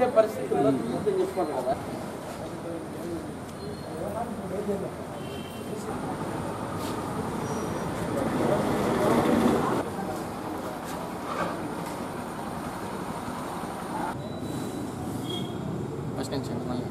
ఉండే పరిస్థితుల్లో అర్థం చేసుకోండి కదా ఫస్ట్ నుంచి మళ్ళీ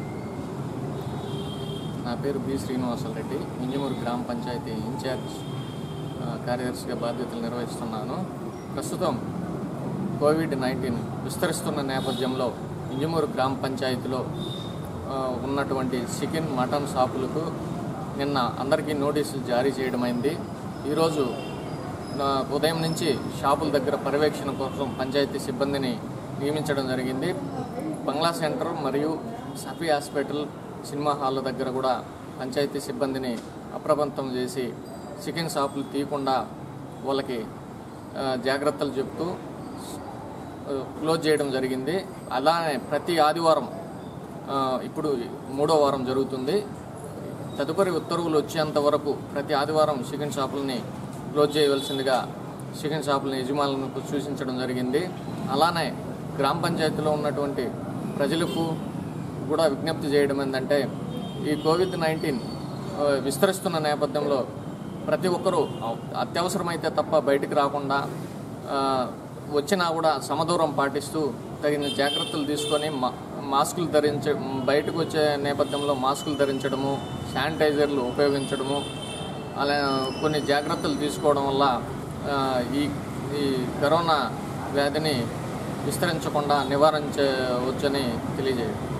నా పేరు బి శ్రీనివాసరెడ్డి ఇంజమూరు గ్రామ పంచాయతీ ఇన్ఛార్జ్ ఆ, కార్యదర్శిగా బాధ్యతలు నిర్వహిస్తున్నాను ప్రస్తుతం కోవిడ్ నైన్టీన్ విస్తరిస్తున్న నేపథ్యంలో ఇంజమూరు గ్రామ పంచాయతీలో ఆ, ఉన్నటువంటి చికెన్ మటన్ షాపులకు నిన్న అందరికీ నోటీసులు జారీ చేయడమైంది ఈరోజు ఆ, ఉదయం నుంచి షాపుల దగ్గర పర్యవేక్షణ కోసం పంచాయతీ సిబ్బందిని నియమించడం జరిగింది బంగ్లా సెంటర్ మరియు సఫీ హాస్పిటల్ సినిమా హాల్ దగ్గర కూడా పంచాయతీ సిబ్బందిని అప్రమత్తం చేసి చికెన్ షాపులు తీయకుండా వాళ్ళకి ఆ, జాగ్రత్తలు చెప్తూ ఆ, క్లోజ్ చేయడం జరిగింది అలానే ప్రతి ఆదివారం ఆ, ఇప్పుడు మూడో వారం జరుగుతుంది తదుపరి ఉత్తర్వులు వచ్చేంత వరకు ప్రతి ఆదివారం చికెన్ షాపులని క్లోజ్ చేయవలసిందిగా చికెన్ షాపులని యజమానులకు సూచించడం జరిగింది అలానే గ్రామ పంచాయతీలో ఉన్నటువంటి ప్రజలకు కూడా విజ్ఞప్తి చేయడం ఏంటంటే ఈ కోవిడ్ నైన్టీన్ విస్తరిస్తున్న నేపథ్యంలో ప్రతి ఒక్కరూ అత్యవసరమైతే తప్ప బయటికి రాకుండా ఆ, వచ్చినా కూడా సమదూరం పాటిస్తూ తగిన జాగ్రత్తలు తీసుకొని మా మాస్కులు ధరించ బయటకు వచ్చే నేపథ్యంలో మాస్కులు ధరించడము శానిటైజర్లు ఉపయోగించడము అలా కొన్ని జాగ్రత్తలు తీసుకోవడం వల్ల ఆ, ఈ ఈ కరోనా వ్యాధిని విస్తరించకుండా నివారించవచ్చని తెలియజేయండి